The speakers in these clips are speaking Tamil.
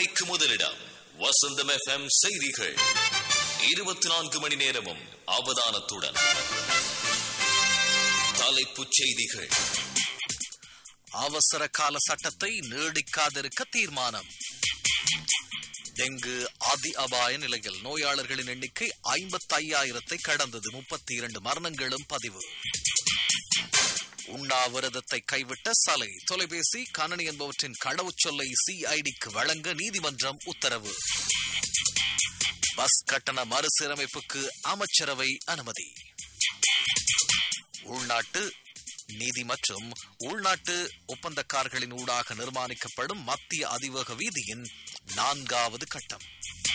உண்மைக்கு முதலிடம் வசந்தம் எஃப்எம் செய்திகள் இருபத்தி நான்கு மணி நேரமும் அவதானத்துடன் தலைப்புச் செய்திகள் அவசர கால சட்டத்தை நீடிக்காதிருக்க தீர்மானம் டெங்கு அதி அபாய நிலையில் நோயாளர்களின் எண்ணிக்கை ஐம்பத்தி ஐயாயிரத்தை கடந்தது முப்பத்தி இரண்டு மரணங்களும் பதிவு உண்ணாவிரதத்தை கைவிட்ட சலை தொலைபேசி கணனி என்பவற்றின் கடவுச்சொல்லை சிஐடிக்கு வழங்க நீதிமன்றம் உத்தரவு பஸ் கட்டண மறுசீரமைப்புக்கு அமைச்சரவை அனுமதி உள்நாட்டு நீதி மற்றும் உள்நாட்டு ஒப்பந்தக்காரர்களின் ஊடாக நிர்மாணிக்கப்படும் மத்திய அதிவேக வீதியின் நான்காவது கட்டம்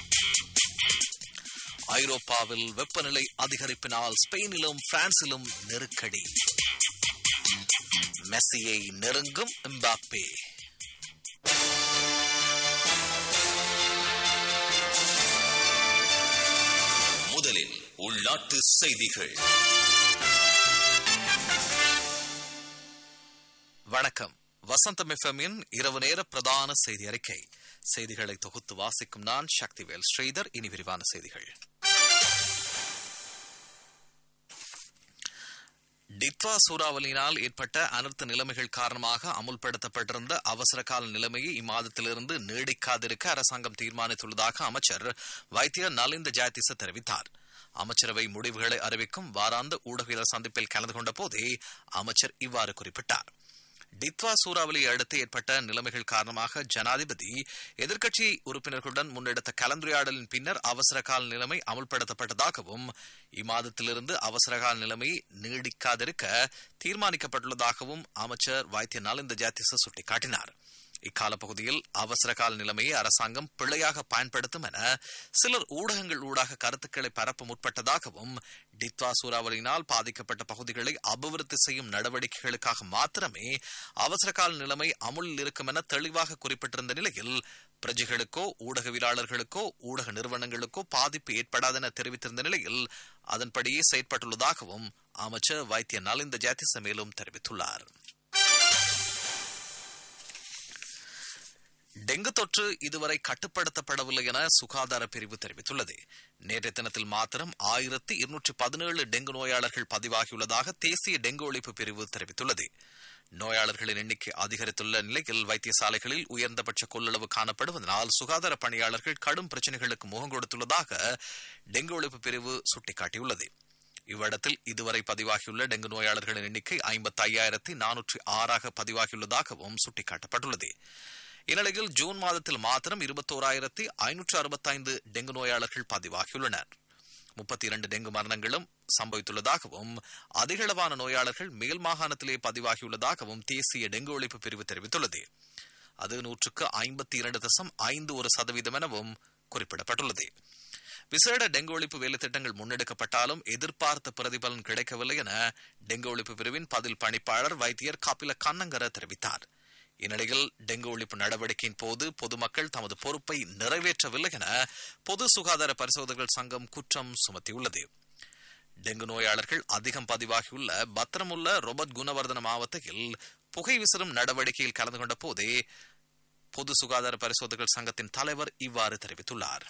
ஐரோப்பாவில் வெப்பநிலை அதிகரிப்பினால் ஸ்பெயினிலும் பிரான்சிலும் நெருக்கடி மெஸ்ஸியை நெருங்கும் எம்பாப்பே முதலில் உள்நாட்டு செய்திகள் வணக்கம் வசந்தம் எஃப்எம்மின் இரவு நேர பிரதான செய்தி அறிக்கை செய்திகளை தொகுத்து வாசிக்கும் நான் சக்திவேல் ஸ்ரீதர் இனி விரிவான செய்திகள் டிட்வா சூறாவளியினால் ஏற்பட்ட அனர்த்த நிலைமைகள் காரணமாக அமுல்படுத்தப்பட்டிருந்த அவசர கால நிலைமையை இம்மாதத்திலிருந்து நீடிக்காதிருக்க அரசாங்கம் தீர்மானித்துள்ளதாக அமைச்சர் வைத்திய நலிந்த ஜாயதிச தெரிவித்தார் அமைச்சரவை முடிவுகளை அறிவிக்கும் வாராந்த ஊடகவியலர் சந்திப்பில் கலந்து கொண்ட போதே அமைச்சர் இவ்வாறு குறிப்பிட்டார் டித்வா சூறாவளியை அடுத்து ஏற்பட்ட நிலைமைகள் காரணமாக ஜனாதிபதி எதிர்க்கட்சி உறுப்பினர்களுடன் முன்னெடுத்த கலந்துரையாடலின் பின்னர் அவசர கால நிலைமை அமுல்படுத்தப்பட்டதாகவும் இம்மாதத்திலிருந்து அவசர கால நிலைமை நீடிக்காதிருக்க தீர்மானிக்கப்பட்டுள்ளதாகவும் அமைச்சர் வைத்திய நலிந்த ஜாத்திச சுட்டிக்காட்டினார் இக்கால பகுதியில் அவசர கால நிலைமையை அரசாங்கம் பிழையாக பயன்படுத்தும் என சிலர் ஊடகங்கள் ஊடாக கருத்துக்களை பரப்ப முற்பட்டதாகவும் டித்வா சூறாவளியினால் பாதிக்கப்பட்ட பகுதிகளை அபிவிருத்தி செய்யும் நடவடிக்கைகளுக்காக மாத்திரமே அவசர கால நிலைமை அமுலில் இருக்கும் என தெளிவாக குறிப்பிட்டிருந்த நிலையில் பிரஜைகளுக்கோ ஊடகவியலாளர்களுக்கோ ஊடக நிறுவனங்களுக்கோ பாதிப்பு ஏற்படாதென தெரிவித்திருந்த நிலையில் அதன்படியே செயற்பட்டுள்ளதாகவும் அமைச்சர் வைத்திய நலிந்த ஜாத்திச மேலும் தெரிவித்துள்ளார் டெங்கு தொற்று இதுவரை கட்டுப்படுத்தப்படவில்லை என சுகாதார பிரிவு தெரிவித்துள்ளது நேற்றைய தினத்தில் மாத்திரம் ஆயிரத்தி இருநூற்றி பதினேழு டெங்கு நோயாளர்கள் பதிவாகியுள்ளதாக தேசிய டெங்கு ஒழிப்பு பிரிவு தெரிவித்துள்ளது நோயாளர்களின் எண்ணிக்கை அதிகரித்துள்ள நிலையில் வைத்தியசாலைகளில் உயர்ந்தபட்ச கொள்ளளவு காணப்படுவதனால் சுகாதார பணியாளர்கள் கடும் பிரச்சினைகளுக்கு முகம் கொடுத்துள்ளதாக டெங்கு ஒழிப்பு பிரிவு சுட்டிக்காட்டியுள்ளது இவ்விடத்தில் இதுவரை பதிவாகியுள்ள டெங்கு நோயாளர்களின் எண்ணிக்கை ஐம்பத்தி ஐயாயிரத்தி நானூற்றி ஆறாக பதிவாகியுள்ளதாகவும் சுட்டிக்காட்டப்பட்டுள்ளது இந்நிலையில் ஜூன் மாதத்தில் மாத்திரம் இருபத்தோராயிரத்தி ஐநூற்று அறுபத்தைந்து டெங்கு நோயாளர்கள் பதிவாகியுள்ளனர் முப்பத்தி இரண்டு டெங்கு மரணங்களும் சம்பவித்துள்ளதாகவும் அதிகளவான நோயாளர்கள் மேல் மாகாணத்திலே பதிவாகியுள்ளதாகவும் தேசிய டெங்கு ஒழிப்பு பிரிவு தெரிவித்துள்ளது அது நூற்றுக்கு ஐம்பத்தி இரண்டு தசம் ஐந்து ஒரு சதவீதம் எனவும் குறிப்பிடப்பட்டுள்ளது விசேட டெங்கு ஒழிப்பு வேலை திட்டங்கள் முன்னெடுக்கப்பட்டாலும் எதிர்பார்த்த பிரதிபலன் கிடைக்கவில்லை என டெங்கு ஒழிப்பு பிரிவின் பதில் பணிப்பாளர் வைத்தியர் கபில கண்ணங்கர தெரிவித்தார் இந்நிலையில் டெங்கு ஒழிப்பு நடவடிக்கையின் போது பொதுமக்கள் தமது பொறுப்பை நிறைவேற்றவில்லை என பொது சுகாதார பரிசோதகர்கள் சங்கம் குற்றம் சுமத்தியுள்ளது டெங்கு நோயாளர்கள் அதிகம் பதிவாகியுள்ள பத்திரமுள்ள ரொபர்ட் குணவர்தன மாவட்டத்தில் புகை விசிறும் நடவடிக்கையில் கலந்து கொண்ட போதே பொது சுகாதார பரிசோதகர்கள் சங்கத்தின் தலைவர் இவ்வாறு தெரிவித்துள்ளார்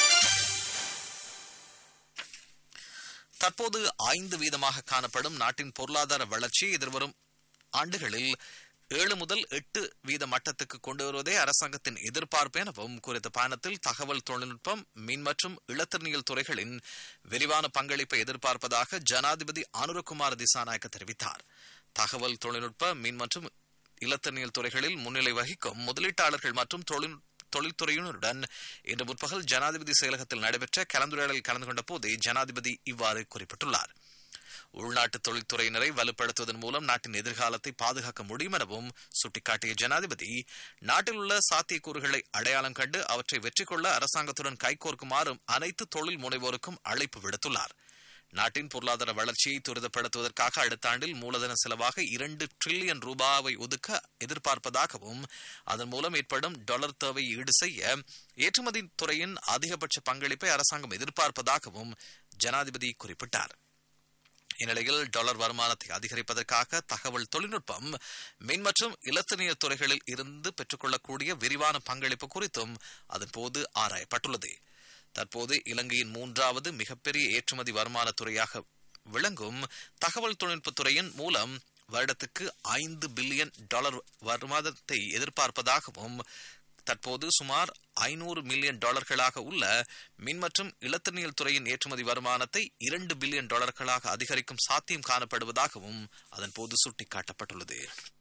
தற்போது ஐந்து வீதமாக காணப்படும் நாட்டின் பொருளாதார வளர்ச்சி எதிர்வரும் ஆண்டுகளில் ஏழு முதல் எட்டு வீத மட்டத்துக்கு கொண்டு வருவதே அரசாங்கத்தின் எதிர்பார்ப்பு எனவும் குறித்த பயணத்தில் தகவல் தொழில்நுட்பம் மின் மற்றும் இளத்திறனியல் துறைகளின் விரிவான பங்களிப்பை எதிர்பார்ப்பதாக ஜனாதிபதி அனுரகுமார் திசாநாயக்க தெரிவித்தார் தகவல் தொழில்நுட்ப மின் மற்றும் இளத்திறனியல் துறைகளில் முன்னிலை வகிக்கும் முதலீட்டாளர்கள் மற்றும் தொழில் தொழில்துறையினருடன் இன்று முற்பகல் ஜனாதிபதி செயலகத்தில் நடைபெற்ற கலந்துரையாடலில் கலந்து கொண்ட போதே ஜனாதிபதி இவ்வாறு குறிப்பிட்டுள்ளார் உள்நாட்டு தொழில்துறையினரை வலுப்படுத்துவதன் மூலம் நாட்டின் எதிர்காலத்தை பாதுகாக்க முடியும் எனவும் சுட்டிக்காட்டிய ஜனாதிபதி நாட்டில் உள்ள சாத்தியக்கூறுகளை அடையாளம் கண்டு அவற்றை வெற்றி கொள்ள அரசாங்கத்துடன் கைகோர்க்குமாறும் அனைத்து தொழில் முனைவோருக்கும் அழைப்பு விடுத்துள்ளார் நாட்டின் பொருளாதார வளர்ச்சியை துரிதப்படுத்துவதற்காக அடுத்த ஆண்டில் மூலதன செலவாக இரண்டு டிரில்லியன் ரூபாவை ஒதுக்க எதிர்பார்ப்பதாகவும் அதன் மூலம் ஏற்படும் டாலர் தேவையை ஈடு செய்ய ஏற்றுமதி துறையின் அதிகபட்ச பங்களிப்பை அரசாங்கம் எதிர்பார்ப்பதாகவும் ஜனாதிபதி குறிப்பிட்டார் இந்நிலையில் டாலர் வருமானத்தை அதிகரிப்பதற்காக தகவல் தொழில்நுட்பம் மின் மற்றும் இலத்தினிய துறைகளில் இருந்து பெற்றுக்கொள்ளக்கூடிய விரிவான பங்களிப்பு குறித்தும் அதன்போது ஆராயப்பட்டுள்ளது தற்போது இலங்கையின் மூன்றாவது மிகப்பெரிய ஏற்றுமதி வருமான துறையாக விளங்கும் தகவல் தொழில்நுட்பத் துறையின் மூலம் வருடத்துக்கு ஐந்து பில்லியன் டாலர் வருமானத்தை எதிர்பார்ப்பதாகவும் தற்போது சுமார் ஐநூறு மில்லியன் டாலர்களாக உள்ள மின் மற்றும் இலத்திரனியல் துறையின் ஏற்றுமதி வருமானத்தை இரண்டு பில்லியன் டாலர்களாக அதிகரிக்கும் சாத்தியம் காணப்படுவதாகவும் அதன்போது சுட்டிக்காட்டப்பட்டுள்ளது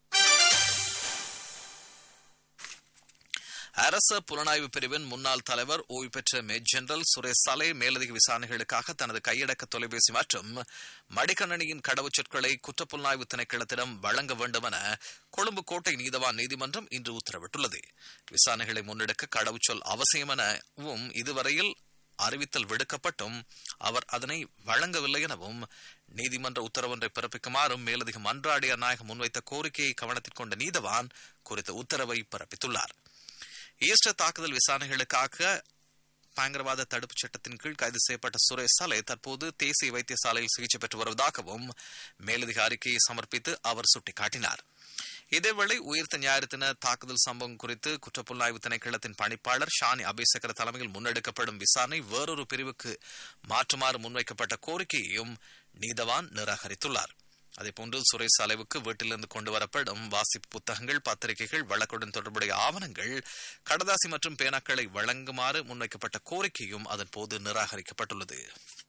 அரச புலனாய்வு பிரிவின் முன்னாள் தலைவர் ஓய்வு பெற்ற மேஜ் ஜெனரல் சுரேஷ் சாலை மேலதிக விசாரணைகளுக்காக தனது கையடக்க தொலைபேசி மற்றும் மடிக்கணினியின் கடவுச்சொற்களை குற்றப்புலனாய்வு திணைக்களத்திடம் வழங்க வேண்டும் என கொழும்பு கோட்டை நீதவான் நீதிமன்றம் இன்று உத்தரவிட்டுள்ளது விசாரணைகளை முன்னெடுக்க கடவுச்சொல் அவசியம் எனவும் இதுவரையில் அறிவித்தல் விடுக்கப்பட்டும் அவர் அதனை வழங்கவில்லை எனவும் நீதிமன்ற உத்தரவொன்றை பிறப்பிக்குமாறும் மேலதிக மன்றாடியார் நாயகம் முன்வைத்த கோரிக்கையை கவனத்தில் கொண்ட நீதவான் குறித்த உத்தரவை பிறப்பித்துள்ளார் ஈஸ்டர் தாக்குதல் விசாரணைகளுக்காக பயங்கரவாத தடுப்புச் சட்டத்தின் கீழ் கைது செய்யப்பட்ட சுரேஷ் சாலை தற்போது தேசிய வைத்தியசாலையில் சிகிச்சை பெற்று வருவதாகவும் மேலதிக அறிக்கையை சமர்ப்பித்து அவர் சுட்டிக்காட்டினார் இதேவேளை உயிர்த்த ஞாயிறு தின தாக்குதல் சம்பவம் குறித்து குற்றப்புலனாய்வு திணைக்களத்தின் பணிப்பாளர் ஷானி அபிசேகர தலைமையில் முன்னெடுக்கப்படும் விசாரணை வேறொரு பிரிவுக்கு மாற்றுமாறு முன்வைக்கப்பட்ட கோரிக்கையையும் நீதவான் நிராகரித்துள்ளார் அதேபோன்று சுரேஷ் அலைவுக்கு வீட்டிலிருந்து கொண்டு வரப்படும் வாசிப்பு புத்தகங்கள் பத்திரிகைகள் வழக்குடன் தொடர்புடைய ஆவணங்கள் கடதாசி மற்றும் பேனாக்களை வழங்குமாறு முன்வைக்கப்பட்ட கோரிக்கையும் அதன் போது நிராகரிக்கப்பட்டுள்ளது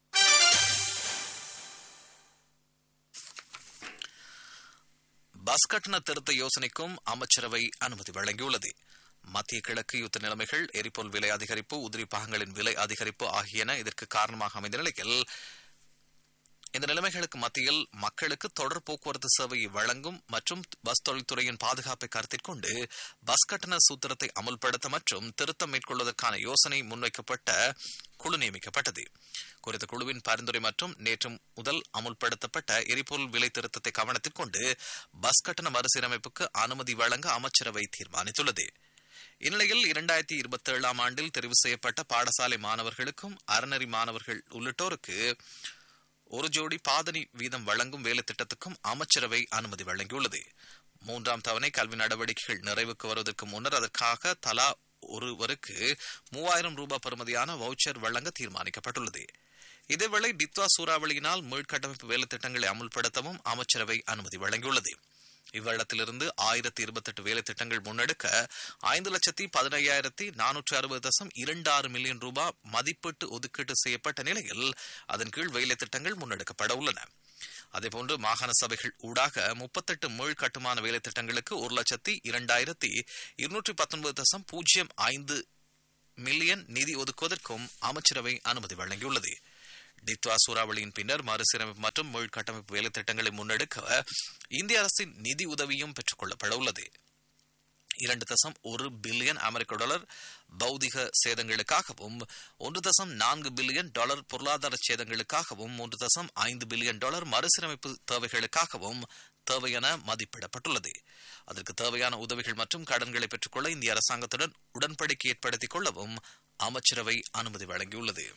பஸ் கட்டண திருத்த யோசனைக்கும் அமைச்சரவை அனுமதி வழங்கியுள்ளது மத்திய கிழக்கு யுத்த நிலைமைகள் எரிபொருள் விலை அதிகரிப்பு உதிரி பாகங்களின் விலை அதிகரிப்பு ஆகியன இதற்கு காரணமாக அமைந்த நிலையில் இந்த நிலைமைகளுக்கு மத்தியில் மக்களுக்கு தொடர் போக்குவரத்து சேவையை வழங்கும் மற்றும் பஸ் தொழில்துறையின் பாதுகாப்பை கருத்தில் கொண்டு பஸ் கட்டண சூத்திரத்தை அமுல்படுத்த மற்றும் திருத்தம் மேற்கொள்வதற்கான யோசனை முன்வைக்கப்பட்ட குழு நியமிக்கப்பட்டது குறித்த குழுவின் பரிந்துரை மற்றும் நேற்று முதல் அமுல்படுத்தப்பட்ட எரிபொருள் விலை திருத்தத்தை கவனத்தில் கொண்டு பஸ் கட்டண மறுசீரமைப்புக்கு அனுமதி வழங்க அமைச்சரவை தீர்மானித்துள்ளது இந்நிலையில் இரண்டாயிரத்தி இருபத்தி ஏழாம் ஆண்டில் தெரிவு செய்யப்பட்ட பாடசாலை மாணவர்களுக்கும் அறநெறி மாணவர்கள் உள்ளிட்டோருக்கு ஒரு ஜோடி பாதணி வீதம் வழங்கும் வேலை திட்டத்துக்கும் அமைச்சரவை அனுமதி வழங்கியுள்ளது மூன்றாம் தவணை கல்வி நடவடிக்கைகள் நிறைவுக்கு வருவதற்கு முன்னர் அதற்காக தலா ஒருவருக்கு மூவாயிரம் ரூபாய் பெறுமதியான வவுச்சர் வழங்க தீர்மானிக்கப்பட்டுள்ளது இதேவேளை டித்வா சூறாவளியினால் மீள்கட்டமைப்பு வேலை திட்டங்களை அமுல்படுத்தவும் அமைச்சரவை அனுமதி வழங்கியுள்ளது இவ்வள்ளத்திலிருந்து ஆயிரத்தி இருபத்தி எட்டு வேலை திட்டங்கள் முன்னெடுக்க ஐந்து லட்சத்தி பதினையாயிரத்தி நானூற்றி அறுபது தசம் இரண்டு ஆறு மில்லியன் ரூபாய் மதிப்பீட்டு ஒதுக்கீடு செய்யப்பட்ட நிலையில் அதன் கீழ் வேலை திட்டங்கள் முன்னெடுக்கப்பட உள்ளன அதேபோன்று மாகாண சபைகள் ஊடாக முப்பத்தெட்டு மீள் கட்டுமான வேலை திட்டங்களுக்கு ஒரு லட்சத்தி இரண்டாயிரத்தி இருநூற்றி பத்தொன்பது தசம் பூஜ்ஜியம் ஐந்து மில்லியன் நிதி ஒதுக்குவதற்கும் அமைச்சரவை அனுமதி வழங்கியுள்ளது டித்வா சூறாவளியின் பின்னர் மறுசீரமைப்பு மற்றும் மீள் கட்டமைப்பு வேலை திட்டங்களை முன்னெடுக்க இந்திய அரசின் நிதி உதவியும் பெற்றுக் கொள்ளப்பட உள்ளது இரண்டு தசம் ஒரு பில்லியன் அமெரிக்க டாலர் பௌதிக சேதங்களுக்காகவும் ஒன்று தசம் நான்கு பில்லியன் டாலர் பொருளாதார சேதங்களுக்காகவும் மூன்று தசம் ஐந்து பில்லியன் டாலர் மறுசீரமைப்பு தேவைகளுக்காகவும் தேவை என மதிப்பிடப்பட்டுள்ளது அதற்கு தேவையான உதவிகள் மற்றும் கடன்களை பெற்றுக்கொள்ள இந்திய அரசாங்கத்துடன் உடன்படிக்கை ஏற்படுத்திக் கொள்ளவும் அமைச்சரவை அனுமதி வழங்கியுள்ளது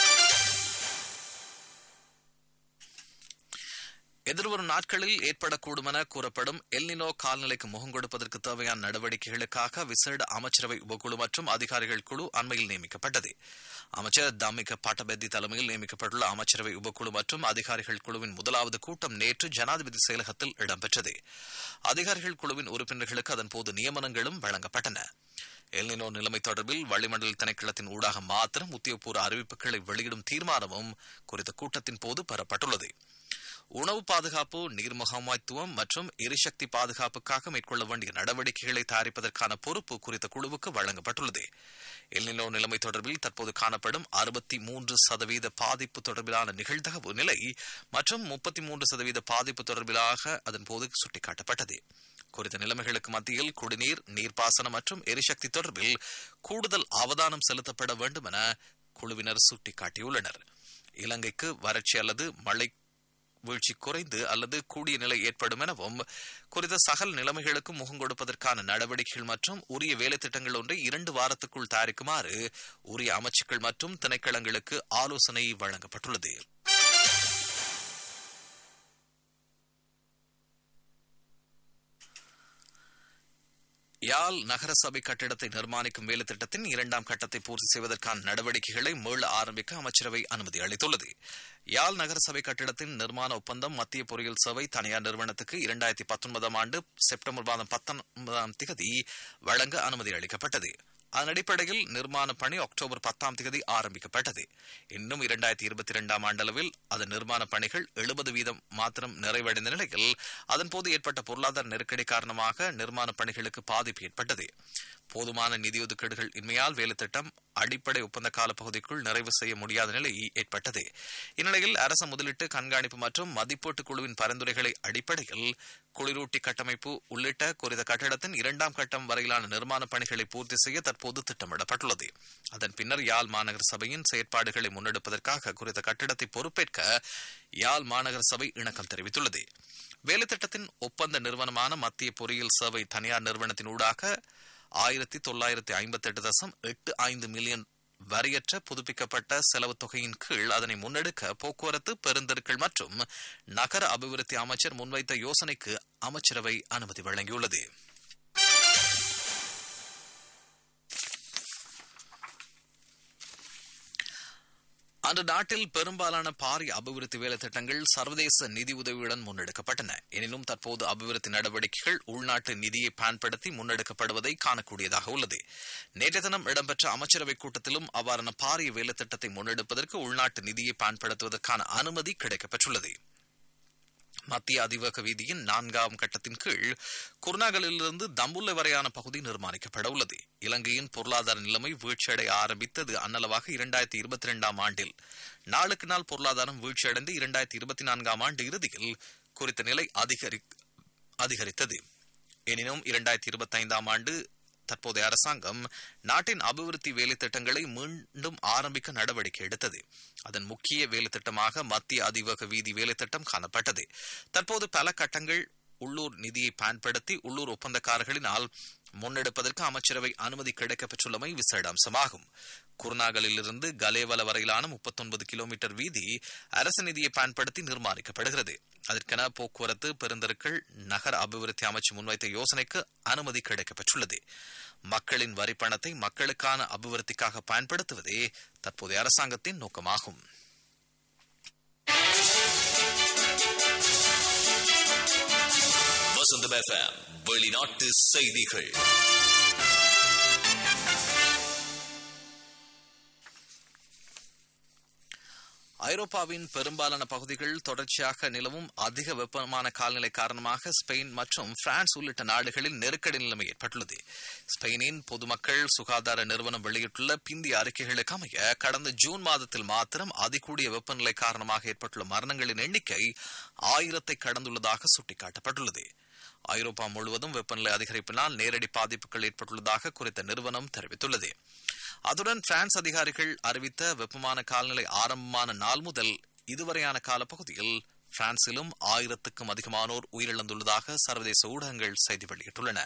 எதிர்வரும் நாட்களில் ஏற்படக்கூடும் என கூறப்படும் எல்னினோ கால்நிலைக்கு முகம் கொடுப்பதற்கு தேவையான நடவடிக்கைகளுக்காக விசேட அமைச்சரவை உபக்குழு மற்றும் அதிகாரிகள் குழு அண்மையில் நியமிக்கப்பட்டது அமைச்சர் தாமிக பாட்டபெத்தி தலைமையில் நியமிக்கப்பட்டுள்ள அமைச்சரவை உபக்குழு மற்றும் அதிகாரிகள் குழுவின் முதலாவது கூட்டம் நேற்று ஜனாதிபதி செயலகத்தில் இடம்பெற்றது அதிகாரிகள் குழுவின் உறுப்பினர்களுக்கு அதன்போது நியமனங்களும் வழங்கப்பட்டன எல்னினோ நிலைமை தொடர்பில் வளிமண்டல திணைக்களத்தின் ஊடாக மாத்திரம் உத்தியோகபூர்வ அறிவிப்புகளை வெளியிடும் தீர்மானமும் குறித்த கூட்டத்தின் போது பெறப்பட்டுள்ளது உணவு பாதுகாப்பு நீர் முகாமைத்துவம் மற்றும் எரிசக்தி பாதுகாப்புக்காக மேற்கொள்ள வேண்டிய நடவடிக்கைகளை தயாரிப்பதற்கான பொறுப்பு குறித்த குழுவுக்கு வழங்கப்பட்டுள்ளது எல்நிலோ நிலைமை தொடர்பில் தற்போது காணப்படும் அறுபத்தி மூன்று சதவீத பாதிப்பு தொடர்பிலான நிகழ்தகவு நிலை மற்றும் முப்பத்தி மூன்று சதவீத பாதிப்பு தொடர்பிலாக அதன் போது சுட்டிக்காட்டப்பட்டது குறித்த நிலைமைகளுக்கு மத்தியில் குடிநீர் நீர்ப்பாசனம் மற்றும் எரிசக்தி தொடர்பில் கூடுதல் அவதானம் செலுத்தப்பட வேண்டும் என குழுவினர் சுட்டிக்காட்டியுள்ளனர் இலங்கைக்கு வறட்சி அல்லது மழை வீழ்ச்சி குறைந்து அல்லது கூடிய நிலை ஏற்படும் எனவும் குறித்த சகல் நிலைமைகளுக்கு முகம் கொடுப்பதற்கான நடவடிக்கைகள் மற்றும் உரிய வேலை திட்டங்கள் ஒன்றை இரண்டு வாரத்துக்குள் தயாரிக்குமாறு உரிய அமைச்சுக்கள் மற்றும் திணைக்களங்களுக்கு ஆலோசனை வழங்கப்பட்டுள்ளது யாழ் நகரசபை கட்டிடத்தை நிர்மாணிக்கும் வேலை திட்டத்தின் இரண்டாம் கட்டத்தை பூர்த்தி செய்வதற்கான நடவடிக்கைகளை மீள ஆரம்பிக்க அமைச்சரவை அனுமதி அளித்துள்ளது யாழ் நகரசபை கட்டிடத்தின் நிர்மாண ஒப்பந்தம் மத்திய பொறியியல் சபை தனியார் நிறுவனத்துக்கு இரண்டாயிரத்தி பத்தொன்பதாம் ஆண்டு செப்டம்பர் மாதம் பத்தொன்பதாம் திகதி வழங்க அனுமதி அளிக்கப்பட்டது அதன் அடிப்படையில் நிர்மாண பணி அக்டோபர் பத்தாம் தேதி ஆரம்பிக்கப்பட்டது இன்னும் இரண்டாயிரத்தி இருபத்தி இரண்டாம் ஆண்டளவில் அதன் நிர்மாண பணிகள் எழுபது வீதம் மாத்திரம் நிறைவடைந்த நிலையில் அதன்போது ஏற்பட்ட பொருளாதார நெருக்கடி காரணமாக நிர்மாண பணிகளுக்கு பாதிப்பு ஏற்பட்டது போதுமான நிதி ஒதுக்கீடுகள் இன்மையால் வேலை திட்டம் அடிப்படை ஒப்பந்த கால பகுதிக்குள் நிறைவு செய்ய முடியாத நிலை ஏற்பட்டது இந்நிலையில் அரசு முதலீட்டு கண்காணிப்பு மற்றும் மதிப்பீட்டு குழுவின் பரிந்துரைகளை அடிப்படையில் குளிரூட்டி கட்டமைப்பு உள்ளிட்ட குறித்த கட்டடத்தின் இரண்டாம் கட்டம் வரையிலான நிர்மாண பணிகளை பூர்த்தி செய்ய தற்போது திட்டமிடப்பட்டுள்ளது அதன் பின்னர் யாழ் மாநகர சபையின் செயற்பாடுகளை முன்னெடுப்பதற்காக குறித்த கட்டிடத்தை பொறுப்பேற்க யாழ் மாநகர சபை இணக்கம் தெரிவித்துள்ளது வேலைத்திட்டத்தின் ஒப்பந்த நிறுவனமான மத்திய பொறியியல் சேவை தனியார் நிறுவனத்தின் ஊடாக ஆயிரத்தி தொள்ளாயிரத்தி ஐம்பத்தி எட்டு தசம் எட்டு ஐந்து மில்லியன் வரியற்ற புதுப்பிக்கப்பட்ட செலவு தொகையின் கீழ் அதனை முன்னெடுக்க போக்குவரத்து பெருந்தெருக்கள் மற்றும் நகர அபிவிருத்தி அமைச்சர் முன்வைத்த யோசனைக்கு அமைச்சரவை அனுமதி வழங்கியுள்ளது அன்று நாட்டில் பெரும்பாலான பாரிய அபிவிருத்தி வேலை திட்டங்கள் சர்வதேச நிதி உதவியுடன் முன்னெடுக்கப்பட்டன எனினும் தற்போது அபிவிருத்தி நடவடிக்கைகள் உள்நாட்டு நிதியை பயன்படுத்தி முன்னெடுக்கப்படுவதை காணக்கூடியதாக உள்ளது நேற்று தினம் இடம்பெற்ற அமைச்சரவை கூட்டத்திலும் அவ்வாறான பாரிய வேலை திட்டத்தை முன்னெடுப்பதற்கு உள்நாட்டு நிதியை பயன்படுத்துவதற்கான அனுமதி கிடைக்கப்பெற்றுள்ளது மத்திய அதிவேக வீதியின் நான்காம் கட்டத்தின் கீழ் குர்நாகலிலிருந்து தம்புல்லை வரையான பகுதி நிர்மாணிக்கப்பட உள்ளது இலங்கையின் பொருளாதார நிலைமை வீழ்ச்சியடைய ஆரம்பித்தது அன்னளவாக இரண்டாயிரத்தி இருபத்தி இரண்டாம் ஆண்டில் நாளுக்கு நாள் பொருளாதாரம் வீழ்ச்சியடைந்து இரண்டாயிரத்தி இருபத்தி நான்காம் ஆண்டு இறுதியில் குறித்த நிலை அதிகரித்தது எனினும் இரண்டாயிரத்தி இருபத்தி ஐந்தாம் ஆண்டு தற்போதைய அரசாங்கம் நாட்டின் அபிவிருத்தி வேலை திட்டங்களை மீண்டும் ஆரம்பிக்க நடவடிக்கை எடுத்தது அதன் முக்கிய வேலை திட்டமாக மத்திய அதிவேக வீதி வேலை திட்டம் காணப்பட்டது தற்போது பல கட்டங்கள் உள்ளூர் நிதியை பயன்படுத்தி உள்ளூர் ஒப்பந்தக்காரர்களினால் முன்னெடுப்பதற்கு அமைச்சரவை அனுமதி கிடைக்கப்பெற்றுள்ளமை விசேட அம்சமாகும் குருநாகலிலிருந்து கலேவல வரையிலான முப்பத்தொன்பது கிலோமீட்டர் வீதி அரசு நிதியை பயன்படுத்தி நிர்மாணிக்கப்படுகிறது அதற்கென போக்குவரத்து பெருந்தருக்கள் நகர அபிவிருத்தி அமைச்சு முன்வைத்த யோசனைக்கு அனுமதி கிடைக்கப்பெற்றுள்ளது மக்களின் வரி பணத்தை மக்களுக்கான அபிவிருத்திக்காக பயன்படுத்துவதே தற்போதைய அரசாங்கத்தின் நோக்கமாகும் வசந்தம் எஃப்எம் வெளிநாட்டு செய்திகள் ஐரோப்பாவின் பெரும்பாலான பகுதிகள் தொடர்ச்சியாக நிலவும் அதிக வெப்பமான காலநிலை காரணமாக ஸ்பெயின் மற்றும் பிரான்ஸ் உள்ளிட்ட நாடுகளில் நெருக்கடி நிலைமை ஏற்பட்டுள்ளது ஸ்பெயினின் பொதுமக்கள் சுகாதார நிறுவனம் வெளியிட்டுள்ள பிந்திய அறிக்கைகளுக்கு அமைய கடந்த ஜூன் மாதத்தில் மாத்திரம் அதிகூடிய வெப்பநிலை காரணமாக ஏற்பட்டுள்ள மரணங்களின் எண்ணிக்கை ஆயிரத்தை கடந்துள்ளதாக சுட்டிக்காட்டப்பட்டுள்ளது ஐரோப்பா முழுவதும் வெப்பநிலை அதிகரிப்பினால் நேரடி பாதிப்புகள் ஏற்பட்டுள்ளதாக குறித்த நிறுவனம் தெரிவித்துள்ளது அதுடன் பிரான்ஸ் அதிகாரிகள் அறிவித்த வெப்பமான காலநிலை ஆரம்பமான நாள் முதல் இதுவரையான காலப்பகுதியில் பிரான்சிலும் ஆயிரத்துக்கும் அதிகமானோர் உயிரிழந்துள்ளதாக சர்வதேச ஊடகங்கள் செய்தி வெளியிட்டுள்ளன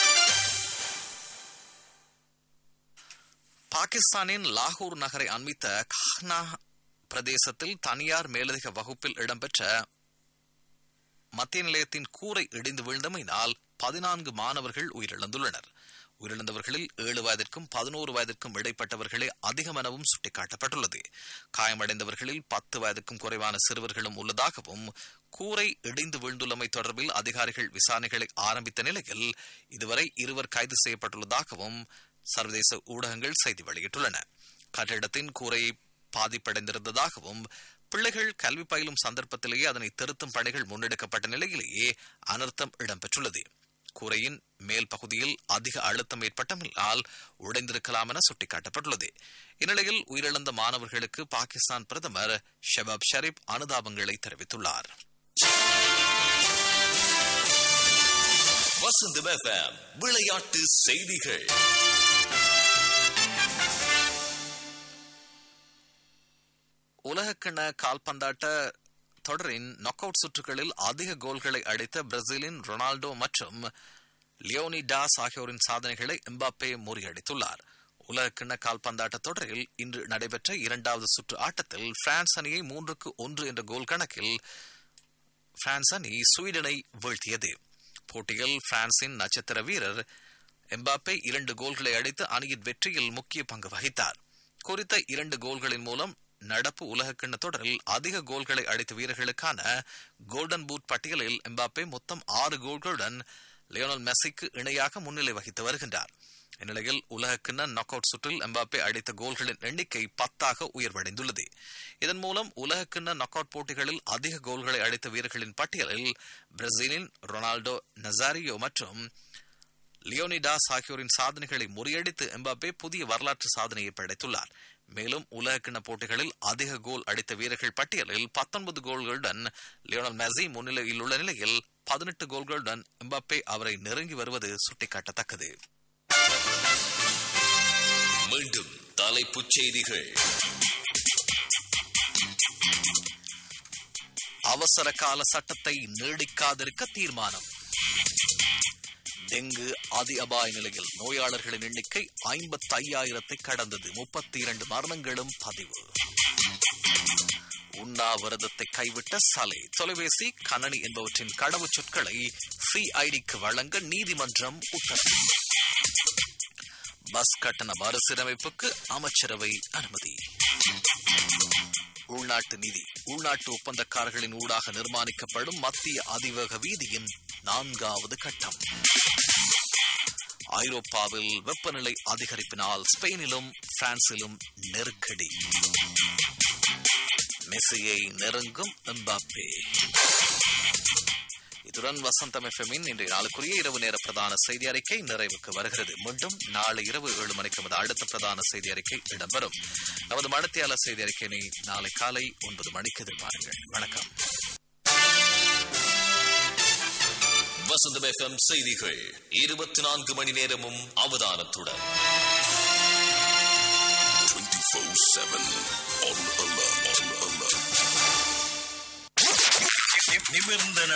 பாகிஸ்தானின் லாகூர் நகரை அண்மித்த காஹ்னா பிரதேசத்தில் தனியார் மேலதிக வகுப்பில் இடம்பெற்ற மத்திய நிலையத்தின் கூரை இடிந்து விழுந்தமையினால் பதினான்கு மாணவர்கள் உயிரிழந்துள்ளனர் உயிரிழந்தவர்களில் ஏழு வயதிற்கும் பதினோரு வயதிற்கும் இடைப்பட்டவர்களே அதிகம் எனவும் சுட்டிக்காட்டப்பட்டுள்ளது காயமடைந்தவர்களில் பத்து வயதுக்கும் குறைவான சிறுவர்களும் உள்ளதாகவும் கூரை இடிந்து விழுந்துள்ளமை தொடர்பில் அதிகாரிகள் விசாரணைகளை ஆரம்பித்த நிலையில் இதுவரை இருவர் கைது செய்யப்பட்டுள்ளதாகவும் சர்வதேச ஊடகங்கள் செய்தி வெளியிட்டுள்ளன கட்டிடத்தின் கூரையை பாதிப்படைந்திருந்ததாகவும் பிள்ளைகள் கல்வி பயிலும் சந்தர்ப்பத்திலேயே அதனை திருத்தும் பணிகள் முன்னெடுக்கப்பட்ட நிலையிலேயே அனர்த்தம் இடம்பெற்றுள்ளது கூரையின் மேல் பகுதியில் அதிக அழுத்தம் ஏற்பட்டமையால் உடைந்திருக்கலாம் என சுட்டிக்காட்டப்பட்டுள்ளது இந்நிலையில் உயிரிழந்த மாணவர்களுக்கு பாகிஸ்தான் பிரதமர் ஷபாப் ஷரீப் அனுதாபங்களை தெரிவித்துள்ளார் வசந்தம் எஃப்எம் விளையாட்டு செய்திகள் உலகக்கிண கால்பந்தாட்ட தொடரின் நாக் அவுட் சுற்றுகளில் அதிக கோல்களை அடித்த பிரேசிலின் ரொனால்டோ மற்றும் லியோனி டாஸ் ஆகியோரின் சாதனைகளை எம்பாப்பே முறியடித்துள்ளார் உலகக்கிண்ண கால்பந்தாட்ட தொடரில் இன்று நடைபெற்ற இரண்டாவது சுற்று ஆட்டத்தில் பிரான்ஸ் அணியை மூன்றுக்கு ஒன்று என்ற கோல் கணக்கில் பிரான்ஸ் அணி ஸ்வீடனை வீழ்த்தியது போட்டியில் பிரான்சின் நட்சத்திர வீரர் எம்பாப்பே இரண்டு கோல்களை அடித்து அணியின் வெற்றியில் முக்கிய பங்கு வகித்தார் குறித்த இரண்டு கோல்களின் மூலம் நடப்பு உலகக்கிண்ண தொடரில் அதிக கோல்களை அடித்த வீரர்களுக்கான கோல்டன் பூட் பட்டியலில் எம்பாப்பே மொத்தம் ஆறு கோல்களுடன் லியோனல் மெஸ்ஸிக்கு இணையாக முன்னிலை வகித்து வருகின்றார் இந்நிலையில் உலகக்கிண்ண நாக் அவுட் சுற்றில் எம்பாப்பே அடித்த கோல்களின் எண்ணிக்கை பத்தாக உயர்வடைந்துள்ளது இதன் மூலம் உலகக்கிண்ண நாக் அவுட் போட்டிகளில் அதிக கோல்களை அடித்த வீரர்களின் பட்டியலில் பிரேசிலின் ரொனால்டோ நசாரியோ மற்றும் லியோனிடாஸ் ஆகியோரின் சாதனைகளை முறியடித்து எம்பாப்பே புதிய வரலாற்று சாதனையை படைத்துள்ளார் மேலும் உலகக்கிண்ண போட்டிகளில் அதிக கோல் அடித்த வீரர்கள் பட்டியலில் பத்தொன்பது கோல்களுடன் லியோனல் மெஸ்ஸி முன்னிலையில் உள்ள நிலையில் பதினெட்டு கோல்களுடன் எம்பாப்பே அவரை நெருங்கி வருவது சுட்டிக்காட்டத்தக்கது மீண்டும் தலைப்புச் செய்திகள் அவசர கால சட்டத்தை நீடிக்காதிருக்க தீர்மானம் டெங்கு அதி அபாய நிலையில் நோயாளர்களின் எண்ணிக்கை ஐம்பத்தி ஐயாயிரத்தை கடந்தது முப்பத்தி இரண்டு மரணங்களும் பதிவு உண்ணாவிரதத்தை கைவிட்ட சலை தொலைபேசி கணனி என்பவற்றின் கடவுச் சொற்களை சிஐடிக்கு வழங்க நீதிமன்றம் உத்தரவு பஸ் கட்டண மறுசீரமைப்புக்கு அமைச்சரவை அனுமதி உள்நாட்டு நிதி உள்நாட்டு ஒப்பந்தக்காரர்களின் ஊடாக நிர்மாணிக்கப்படும் மத்திய அதிவேக வீதியின் நான்காவது கட்டம் ஐரோப்பாவில் வெப்பநிலை அதிகரிப்பினால் ஸ்பெயினிலும் பிரான்சிலும் நெருக்கடி மெஸ்ஸியை நெருங்கும் எம்பாப்பே இதுடன் வசந்தம் எஃப்எம்மின் இன்றைய நாளுக்குரிய இரவு நேர பிரதான செய்தி அறிக்கை நிறைவுக்கு வருகிறது மீண்டும் நாளை இரவு ஏழு மணிக்கு நமது அடுத்த பிரதான செய்தி அறிக்கை இடம்பெறும் நமது மடத்தியாளர் செய்தி அறிக்கையினை நாளை காலை ஒன்பது மணிக்கு எதிர்பாருங்கள் வணக்கம் வசந்தம் எஃப்எம் செய்திகள் இருபத்தி நான்கு மணி நேரமும் அவதானத்துடன் 24-7 on alert. On alert. நிமிர்ந்த